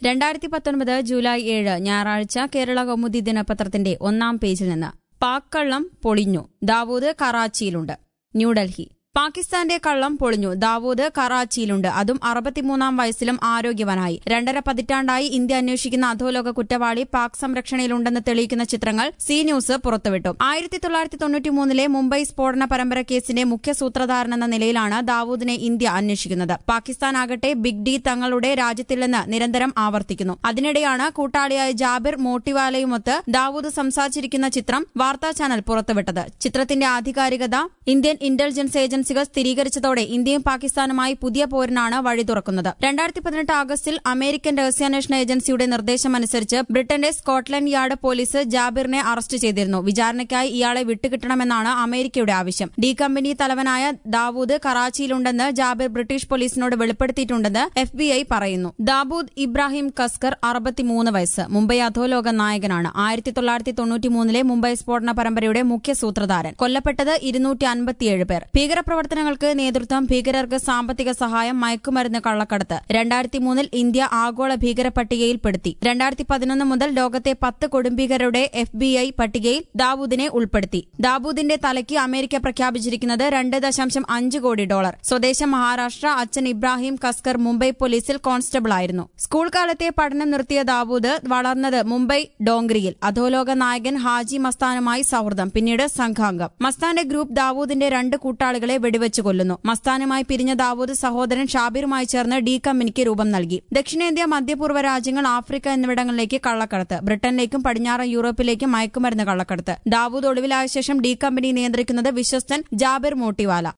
രണ്ടായിരത്തി പത്തൊൻപത് ജൂലൈ ഏഴ് ഞായറാഴ്ച കേരള കൗമുദി ദിനപത്രത്തിന്റെ ഒന്നാം പേജിൽ നിന്ന് പാക് കള്ളം പൊളിഞ്ഞു ദാവൂദ് കറാച്ചിയിലുണ്ട് ന്യൂഡൽഹി പാകിസ്ഥാന്റെ കള്ളം പൊളിഞ്ഞു ദാവൂദ് കറാച്ചിയിലുണ്ട് അതും അറുപത്തിമൂന്നാം വയസ്സിലും ആരോഗ്യവാനായി രണ്ടര പതിറ്റാണ്ടായി ഇന്ത്യ അന്വേഷിക്കുന്ന അധോലോക കുറ്റവാളി പാക് സംരക്ഷണയിലുണ്ടെന്ന് തെളിയിക്കുന്ന ചിത്രങ്ങൾ സി ന്യൂസ് പുറത്തുവിട്ടു ആയിരത്തി തൊള്ളായിരത്തി തൊണ്ണൂറ്റിമൂന്നിലെ മുംബൈ സ്ഫോടന പരമ്പര കേസിന്റെ മുഖ്യ സൂത്രധാരനെന്ന നിലയിലാണ് ദാവൂദിനെ ഇന്ത്യ അന്വേഷിക്കുന്നത് പാകിസ്ഥാൻ ആകട്ടെ ബിഗ് ഡി തങ്ങളുടെ രാജ്യത്തില്ലെന്ന് നിരന്തരം ആവർത്തിക്കുന്നു അതിനിടെയാണ് കൂട്ടാളിയായ ജാബിർ മോട്ടിവാലയുമൊത്ത് ദാവൂദ് സംസാരിച്ചിരിക്കുന്ന ചിത്രം വാർത്താ ചാനൽ പുറത്തുവിട്ടത് ചിത്രത്തിന്റെ ആധികാരികത ഇന്ത്യൻ ഇന്റലിജൻസ് ഏജൻസികൾ സ്ഥിരീകരിച്ചതോടെ ഇന്ത്യയും പാകിസ്ഥാനുമായി പുതിയ പോരിനാണ് വഴി തുറക്കുന്നത് രണ്ടായിരത്തി പതിനെട്ട് ആഗസ്റ്റിൽ അമേരിക്കൻ രഹസ്യാന്വേഷണ ഏജൻസിയുടെ നിർദ്ദേശമനുസരിച്ച് ബ്രിട്ടന്റെ സ്കോട്ട്ലൻഡ് യാർഡ് പോലീസ് ജാബിറിനെ അറസ്റ്റ് ചെയ്തിരുന്നു വിചാരണയ്ക്കായി ഇയാളെ വിട്ടുകിട്ടണമെന്നാണ് അമേരിക്കയുടെ ആവശ്യം ഡി കമ്പനി തലവനായ ദാവൂദ് കറാച്ചിയിലുണ്ടെന്ന് ജാബിർ ബ്രിട്ടീഷ് പോലീസിനോട് വെളിപ്പെടുത്തിയിട്ടുണ്ടെന്ന് എഫ് ബി ഐ പറയുന്നു ദാബൂദ് ഇബ്രാഹിം കസ്കർ അറുപത്തിമൂന്ന് വയസ്സ് മുംബൈ അധോലോക നായകനാണ് ആയിരത്തി തൊള്ളായിരത്തി തൊണ്ണൂറ്റിമൂന്നിലെ മുംബൈ സ്ഫോടന പരമ്പരയുടെ മുഖ്യ സൂത്രധാരൻ കൊല്ലപ്പെട്ടത് ഇരുന്നൂറ്റി അൻപത്തിയേഴ് പേർ ഭീകരപ്രവർത്തനങ്ങൾക്ക് നേതൃത്വം ഭീകരർക്ക് സാമ്പത്തിക സഹായം മയക്കുമരുന്ന് കള്ളക്കടത്ത് രണ്ടായിരത്തി മൂന്നിൽ ഇന്ത്യ ആഗോള ഭീകര പട്ടികയിൽപ്പെടുത്തി രണ്ടായിരത്തി പതിനൊന്ന് മുതൽ ലോകത്തെ പത്ത് കൊടുംഭീകരരുടെ എഫ് ബി ഐ പട്ടികയിൽ ദാവൂദിനെ ഉൾപ്പെടുത്തി ദാവൂദിന്റെ തലയ്ക്ക് അമേരിക്ക പ്രഖ്യാപിച്ചിരിക്കുന്നത് രണ്ട് ദശാംശം അഞ്ച് കോടി ഡോളർ സ്വദേശം മഹാരാഷ്ട്ര അച്ഛൻ ഇബ്രാഹിം കസ്കർ മുംബൈ പോലീസിൽ കോൺസ്റ്റബിളായിരുന്നു സ്കൂൾ കാലത്തെ പഠനം നിർത്തിയ ദാവൂദ് വളർന്നത് മുംബൈ ഡോങ്കരിയിൽ അധോലോക നായകൻ ഹാജി മസ്താനുമായി സൗഹൃദം പിന്നീട് സംഘാംഗം മസ്താന്റെ ഗ്രൂപ്പ് ദാവൂദിന്റെ രണ്ട് കൂട്ടാളികളെ വെടിവെച്ച് കൊല്ലുന്നു മസ്താനുമായി പിരിഞ്ഞ ദാവൂദ് സഹോദരൻ ഷാബിറുമായി ചേർന്ന് ഡി കമ്പനിക്ക് രൂപം നൽകി ദക്ഷിണേന്ത്യ മധ്യപൂർവ്വ രാജ്യങ്ങൾ ആഫ്രിക്ക എന്നിവിടങ്ങളിലേക്ക് കള്ളക്കടത്ത് ബ്രിട്ടനിലേക്കും പടിഞ്ഞാറൻ യൂറോപ്പിലേക്കും മയക്കുമരുന്ന് കള്ളക്കടത്ത് ദാവൂദ് ഒളിവിലായ ശേഷം ഡി കമ്പനി നിയന്ത്രിക്കുന്നത് വിശ്വസ്തൻ ജാബിർ മോട്ടിവാല